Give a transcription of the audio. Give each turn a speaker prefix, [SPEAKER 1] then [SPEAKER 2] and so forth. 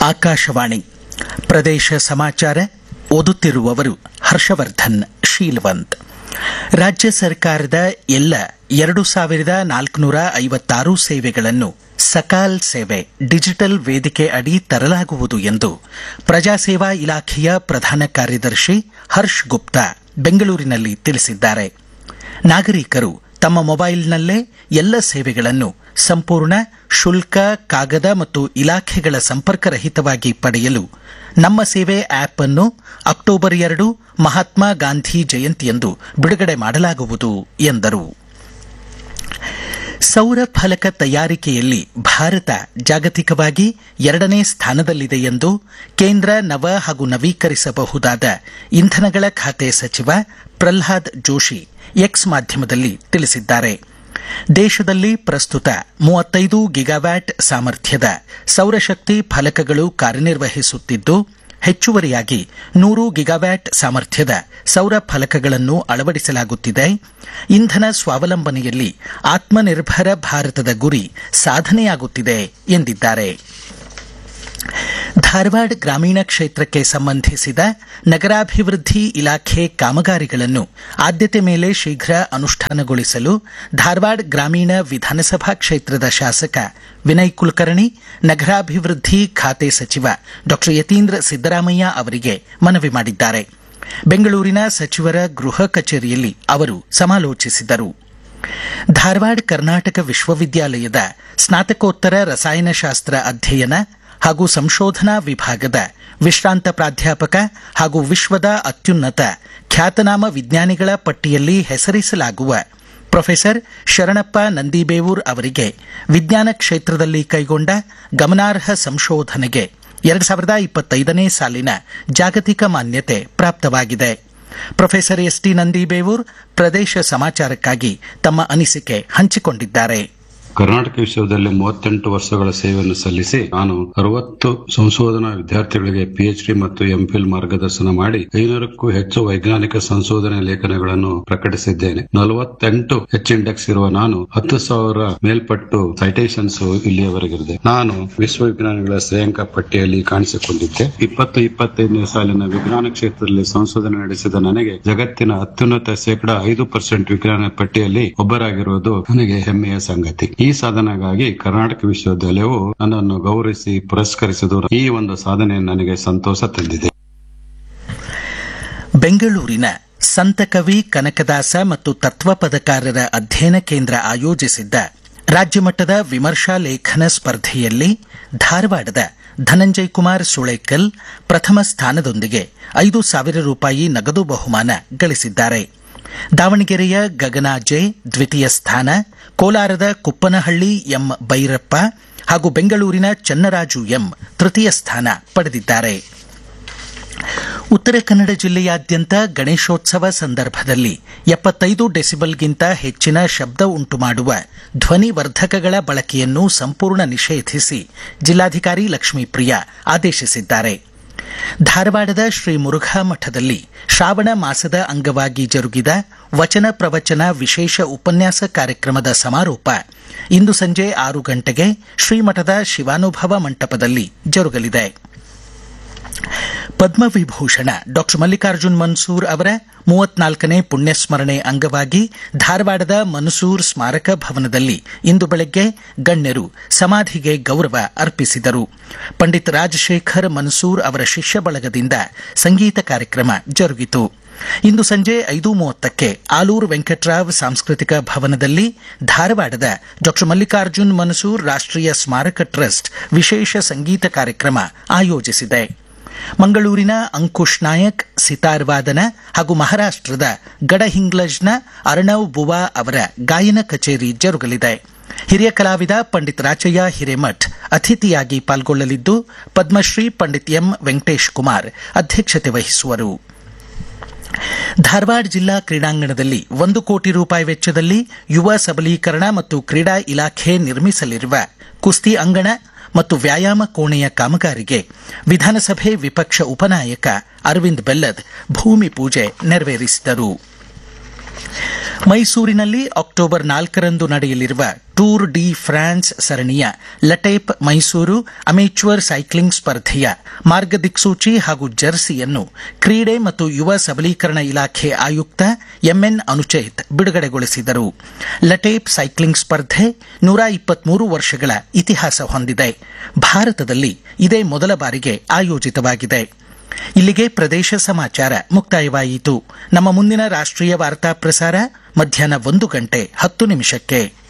[SPEAKER 1] ಆಕಾಶವಾಣಿ ಪ್ರದೇಶ ಸಮಾಚಾರ ಓದುತ್ತಿರುವವರು ಹರ್ಷವರ್ಧನ್ ಶೀಲ್ವಂತ್ ರಾಜ್ಯ ಸರ್ಕಾರದ ಎಲ್ಲ ಎರಡು ಸಾವಿರದ ನಾಲ್ಕುನೂರ ಐವತ್ತಾರು ಸೇವೆಗಳನ್ನು ಸಕಾಲ್ ಸೇವೆ ಡಿಜಿಟಲ್ ವೇದಿಕೆ ಅಡಿ ತರಲಾಗುವುದು ಎಂದು ಪ್ರಜಾಸೇವಾ ಇಲಾಖೆಯ ಪ್ರಧಾನ ಕಾರ್ಯದರ್ಶಿ ಹರ್ಷ್ ಗುಪ್ತಾ ಬೆಂಗಳೂರಿನಲ್ಲಿ ತಿಳಿಸಿದ್ದಾರೆ ನಾಗರಿಕರು ತಮ್ಮ ಮೊಬೈಲ್ನಲ್ಲೇ ಎಲ್ಲ ಸೇವೆಗಳನ್ನು ಸಂಪೂರ್ಣ ಶುಲ್ಕ ಕಾಗದ ಮತ್ತು ಇಲಾಖೆಗಳ ಸಂಪರ್ಕರಹಿತವಾಗಿ ಪಡೆಯಲು ನಮ್ಮ ಸೇವೆ ಆಪ್ ಅನ್ನು ಅಕ್ಟೋಬರ್ ಎರಡು ಮಹಾತ್ಮ ಗಾಂಧಿ ಜಯಂತಿಯಂದು ಬಿಡುಗಡೆ ಮಾಡಲಾಗುವುದು ಎಂದರು ಸೌರ ಫಲಕ ತಯಾರಿಕೆಯಲ್ಲಿ ಭಾರತ ಜಾಗತಿಕವಾಗಿ ಎರಡನೇ ಸ್ಥಾನದಲ್ಲಿದೆ ಎಂದು ಕೇಂದ್ರ ನವ ಹಾಗೂ ನವೀಕರಿಸಬಹುದಾದ ಇಂಧನಗಳ ಖಾತೆ ಸಚಿವ ಪ್ರಲ್ಹಾದ್ ಜೋಶಿ ಎಕ್ಸ್ ಮಾಧ್ಯಮದಲ್ಲಿ ತಿಳಿಸಿದ್ದಾರೆ ದೇಶದಲ್ಲಿ ಪ್ರಸ್ತುತ ಮೂವತ್ತೈದು ಗಿಗಾವ್ಯಾಟ್ ಸಾಮರ್ಥ್ಯದ ಸೌರಶಕ್ತಿ ಫಲಕಗಳು ಕಾರ್ಯನಿರ್ವಹಿಸುತ್ತಿದ್ದು ಹೆಚ್ಚುವರಿಯಾಗಿ ನೂರು ಗಿಗಾವ್ಯಾಟ್ ಸಾಮರ್ಥ್ಯದ ಸೌರ ಫಲಕಗಳನ್ನು ಅಳವಡಿಸಲಾಗುತ್ತಿದೆ ಇಂಧನ ಸ್ವಾವಲಂಬನೆಯಲ್ಲಿ ಆತ್ಮನಿರ್ಭರ ಭಾರತದ ಗುರಿ ಸಾಧನೆಯಾಗುತ್ತಿದೆ ಎಂದಿದ್ದಾರೆ ಧಾರವಾಡ ಗ್ರಾಮೀಣ ಕ್ಷೇತ್ರಕ್ಕೆ ಸಂಬಂಧಿಸಿದ ನಗರಾಭಿವೃದ್ಧಿ ಇಲಾಖೆ ಕಾಮಗಾರಿಗಳನ್ನು ಆದ್ಯತೆ ಮೇಲೆ ಶೀಘ್ರ ಅನುಷ್ಠಾನಗೊಳಿಸಲು ಧಾರವಾಡ ಗ್ರಾಮೀಣ ವಿಧಾನಸಭಾ ಕ್ಷೇತ್ರದ ಶಾಸಕ ವಿನಯ್ ಕುಲಕರ್ಣಿ ನಗರಾಭಿವೃದ್ಧಿ ಖಾತೆ ಸಚಿವ ಡಾ ಯತೀಂದ್ರ ಸಿದ್ದರಾಮಯ್ಯ ಅವರಿಗೆ ಮನವಿ ಮಾಡಿದ್ದಾರೆ ಬೆಂಗಳೂರಿನ ಸಚಿವರ ಗೃಹ ಕಚೇರಿಯಲ್ಲಿ ಅವರು ಸಮಾಲೋಚಿಸಿದರು ಧಾರವಾಡ ಕರ್ನಾಟಕ ವಿಶ್ವವಿದ್ಯಾಲಯದ ಸ್ನಾತಕೋತ್ತರ ರಸಾಯನಶಾಸ್ತ್ರ ಅಧ್ಯಯನ ಹಾಗೂ ಸಂಶೋಧನಾ ವಿಭಾಗದ ವಿಶ್ರಾಂತ ಪ್ರಾಧ್ಯಾಪಕ ಹಾಗೂ ವಿಶ್ವದ ಅತ್ಯುನ್ನತ ಖ್ಯಾತನಾಮ ವಿಜ್ಞಾನಿಗಳ ಪಟ್ಟಿಯಲ್ಲಿ ಹೆಸರಿಸಲಾಗುವ ಪ್ರೊಫೆಸರ್ ಶರಣಪ್ಪ ನಂದಿಬೇವೂರ್ ಅವರಿಗೆ ವಿಜ್ಞಾನ ಕ್ಷೇತ್ರದಲ್ಲಿ ಕೈಗೊಂಡ ಗಮನಾರ್ಹ ಸಂಶೋಧನೆಗೆ ಎರಡು ಸಾವಿರದ ಇಪ್ಪತ್ತೈದನೇ ಸಾಲಿನ ಜಾಗತಿಕ ಮಾನ್ಯತೆ ಪ್ರಾಪ್ತವಾಗಿದೆ ಪ್ರೊಫೆಸರ್ ಎಸ್ ಟಿ ನಂದಿಬೇವೂರ್ ಪ್ರದೇಶ ಸಮಾಚಾರಕ್ಕಾಗಿ ತಮ್ಮ ಅನಿಸಿಕೆ ಹಂಚಿಕೊಂಡಿದ್ದಾರೆ
[SPEAKER 2] ಕರ್ನಾಟಕ ವಿಶ್ವವಿದ್ಯಾಲಯ ಮೂವತ್ತೆಂಟು ವರ್ಷಗಳ ಸೇವೆಯನ್ನು ಸಲ್ಲಿಸಿ ನಾನು ಅರವತ್ತು ಸಂಶೋಧನಾ ವಿದ್ಯಾರ್ಥಿಗಳಿಗೆ ಪಿಎಚ್ಡಿ ಮತ್ತು ಎಂಫಿಲ್ ಮಾರ್ಗದರ್ಶನ ಮಾಡಿ ಐನೂರಕ್ಕೂ ಹೆಚ್ಚು ವೈಜ್ಞಾನಿಕ ಸಂಶೋಧನೆ ಲೇಖನಗಳನ್ನು ಪ್ರಕಟಿಸಿದ್ದೇನೆ ನಲವತ್ತೆಂಟು ಎಚ್ ಇಂಡೆಕ್ಸ್ ಇರುವ ನಾನು ಹತ್ತು ಸಾವಿರ ಮೇಲ್ಪಟ್ಟು ಸೈಟೇಷನ್ಸ್ ಇಲ್ಲಿಯವರೆಗಿದೆ ನಾನು ವಿಶ್ವವಿಜ್ಞಾನಿಗಳ ಶ್ರೇಯಾಂಕ ಪಟ್ಟಿಯಲ್ಲಿ ಕಾಣಿಸಿಕೊಂಡಿದ್ದೆ ಇಪ್ಪತ್ತು ಇಪ್ಪತ್ತೈದನೇ ಸಾಲಿನ ವಿಜ್ಞಾನ ಕ್ಷೇತ್ರದಲ್ಲಿ ಸಂಶೋಧನೆ ನಡೆಸಿದ ನನಗೆ ಜಗತ್ತಿನ ಅತ್ಯುನ್ನತ ಶೇಕಡ ಐದು ಪರ್ಸೆಂಟ್ ವಿಜ್ಞಾನ ಪಟ್ಟಿಯಲ್ಲಿ ಒಬ್ಬರಾಗಿರುವುದು ನನಗೆ ಹೆಮ್ಮೆಯ ಸಂಗತಿ ಈ ಸಾಧನೆಗಾಗಿ ಕರ್ನಾಟಕ ವಿಶ್ವವಿದ್ಯಾಲಯವು ನನ್ನನ್ನು ಗೌರವಿಸಿ ಪುರಸ್ಕರಿಸಿದ್ದು ಈ ಒಂದು ಸಾಧನೆ ನನಗೆ ಸಂತೋಷ ತಂದಿದೆ
[SPEAKER 1] ಬೆಂಗಳೂರಿನ ಸಂತಕವಿ ಕನಕದಾಸ ಮತ್ತು ತತ್ವಪದಕಾರರ ಅಧ್ಯಯನ ಕೇಂದ್ರ ಆಯೋಜಿಸಿದ್ದ ರಾಜ್ಯಮಟ್ಟದ ವಿಮರ್ಶಾ ಲೇಖನ ಸ್ಪರ್ಧೆಯಲ್ಲಿ ಧಾರವಾಡದ ಧನಂಜಯ್ ಕುಮಾರ್ ಸುಳೇಕಲ್ ಪ್ರಥಮ ಸ್ಥಾನದೊಂದಿಗೆ ಐದು ಸಾವಿರ ರೂಪಾಯಿ ನಗದು ಬಹುಮಾನ ಗಳಿಸಿದ್ದಾರೆ ದಾವಣಗೆರೆಯ ಗಗನಾಜೆ ದ್ವಿತೀಯ ಸ್ಥಾನ ಕೋಲಾರದ ಕುಪ್ಪನಹಳ್ಳಿ ಎಂ ಬೈರಪ್ಪ ಹಾಗೂ ಬೆಂಗಳೂರಿನ ಚನ್ನರಾಜು ಎಂ ತೃತೀಯ ಸ್ಥಾನ ಪಡೆದಿದ್ದಾರೆ ಉತ್ತರ ಕನ್ನಡ ಜಿಲ್ಲೆಯಾದ್ಯಂತ ಗಣೇಶೋತ್ಸವ ಸಂದರ್ಭದಲ್ಲಿ ಎಪ್ಪತ್ತೈದು ಡೆಸಿಬಲ್ಗಿಂತ ಹೆಚ್ಚಿನ ಶಬ್ದ ಉಂಟುಮಾಡುವ ಧ್ವನಿವರ್ಧಕಗಳ ಬಳಕೆಯನ್ನು ಸಂಪೂರ್ಣ ನಿಷೇಧಿಸಿ ಜಿಲ್ಲಾಧಿಕಾರಿ ಲಕ್ಷ್ಮೀಪ್ರಿಯಾ ಆದೇಶಿಸಿದ್ದಾರೆ ಧಾರವಾಡದ ಶ್ರೀ ಮುರುಘಾ ಮಠದಲ್ಲಿ ಶ್ರಾವಣ ಮಾಸದ ಅಂಗವಾಗಿ ಜರುಗಿದ ವಚನ ಪ್ರವಚನ ವಿಶೇಷ ಉಪನ್ಯಾಸ ಕಾರ್ಯಕ್ರಮದ ಸಮಾರೋಪ ಇಂದು ಸಂಜೆ ಆರು ಗಂಟೆಗೆ ಶ್ರೀಮಠದ ಶಿವಾನುಭವ ಮಂಟಪದಲ್ಲಿ ಜರುಗಲಿದೆ ಪದ್ಮವಿಭೂಷಣ ಡಾ ಮಲ್ಲಿಕಾರ್ಜುನ್ ಮನ್ಸೂರ್ ಅವರ ಮೂವತ್ನಾಲ್ಕನೇ ಪುಣ್ಯಸ್ಮರಣೆ ಅಂಗವಾಗಿ ಧಾರವಾಡದ ಮನ್ಸೂರ್ ಸ್ಮಾರಕ ಭವನದಲ್ಲಿ ಇಂದು ಬೆಳಗ್ಗೆ ಗಣ್ಯರು ಸಮಾಧಿಗೆ ಗೌರವ ಅರ್ಪಿಸಿದರು ಪಂಡಿತ್ ರಾಜಶೇಖರ್ ಮನ್ಸೂರ್ ಅವರ ಶಿಷ್ಯ ಬಳಗದಿಂದ ಸಂಗೀತ ಕಾರ್ಯಕ್ರಮ ಜರುಗಿತು ಇಂದು ಸಂಜೆ ಐದು ಮೂವತ್ತಕ್ಕೆ ಆಲೂರು ವೆಂಕಟರಾವ್ ಸಾಂಸ್ಕೃತಿಕ ಭವನದಲ್ಲಿ ಧಾರವಾಡದ ಡಾ ಮಲ್ಲಿಕಾರ್ಜುನ್ ಮನ್ಸೂರ್ ರಾಷ್ಟೀಯ ಸ್ಮಾರಕ ಟ್ರಸ್ಟ್ ವಿಶೇಷ ಸಂಗೀತ ಕಾರ್ಯಕ್ರಮ ಆಯೋಜಿಸಿದೆ ಮಂಗಳೂರಿನ ಅಂಕುಶ್ ನಾಯಕ್ ಸಿತಾರ್ ವಾದನ ಹಾಗೂ ಮಹಾರಾಷ್ಟದ ಗಡಹಿಂಗ್ಲಜ್ನ ಅರ್ಣವ್ ಬುವಾ ಅವರ ಗಾಯನ ಕಚೇರಿ ಜರುಗಲಿದೆ ಹಿರಿಯ ಕಲಾವಿದ ಪಂಡಿತ್ ರಾಚಯ್ಯ ಹಿರೇಮಠ್ ಅತಿಥಿಯಾಗಿ ಪಾಲ್ಗೊಳ್ಳಲಿದ್ದು ಪದ್ಮಶ್ರೀ ಪಂಡಿತ್ ಎಂ ವೆಂಕಟೇಶ್ ಕುಮಾರ್ ಅಧ್ಯಕ್ಷತೆ ವಹಿಸುವರು ಧಾರವಾಡ ಜಿಲ್ಲಾ ಕ್ರೀಡಾಂಗಣದಲ್ಲಿ ಒಂದು ಕೋಟಿ ರೂಪಾಯಿ ವೆಚ್ಚದಲ್ಲಿ ಯುವ ಸಬಲೀಕರಣ ಮತ್ತು ಕ್ರೀಡಾ ಇಲಾಖೆ ನಿರ್ಮಿಸಲಿರುವ ಕುಸ್ತಿ ಅಂಗಣ ಮತ್ತು ವ್ಯಾಯಾಮ ಕೋಣೆಯ ಕಾಮಗಾರಿಗೆ ವಿಧಾನಸಭೆ ವಿಪಕ್ಷ ಉಪನಾಯಕ ಅರವಿಂದ್ ಬೆಲ್ಲದ್ ಭೂಮಿ ಪೂಜೆ ನೆರವೇರಿಸಿದರು ಮೈಸೂರಿನಲ್ಲಿ ಅಕ್ಟೋಬರ್ ನಾಲ್ಕರಂದು ನಡೆಯಲಿರುವ ಟೂರ್ ಡಿ ಫ್ರಾನ್ಸ್ ಸರಣಿಯ ಲಟೇಪ್ ಮೈಸೂರು ಅಮೇಚ್ಯೂರ್ ಸೈಕ್ಲಿಂಗ್ ಸ್ಪರ್ಧೆಯ ಮಾರ್ಗದಿಕ್ಸೂಚಿ ಹಾಗೂ ಜರ್ಸಿಯನ್ನು ಕ್ರೀಡೆ ಮತ್ತು ಯುವ ಸಬಲೀಕರಣ ಇಲಾಖೆ ಆಯುಕ್ತ ಎಂಎನ್ ಅನುಚೇತ್ ಬಿಡುಗಡೆಗೊಳಿಸಿದರು ಲಟೇಪ್ ಸೈಕ್ಲಿಂಗ್ ಸ್ಪರ್ಧೆ ನೂರ ಇಪ್ಪತ್ಮೂರು ವರ್ಷಗಳ ಇತಿಹಾಸ ಹೊಂದಿದೆ ಭಾರತದಲ್ಲಿ ಇದೇ ಮೊದಲ ಬಾರಿಗೆ ಆಯೋಜಿತವಾಗಿದೆ ಇಲ್ಲಿಗೆ ಪ್ರದೇಶ ಸಮಾಚಾರ ಮುಕ್ತಾಯವಾಯಿತು ನಮ್ಮ ಮುಂದಿನ ರಾಷ್ಟ್ರೀಯ ವಾರ್ತಾ ಪ್ರಸಾರ ಮಧ್ಯಾಹ್ನ ಒಂದು ಗಂಟೆ ಹತ್ತು ನಿಮಿಷಕ್ಕೆ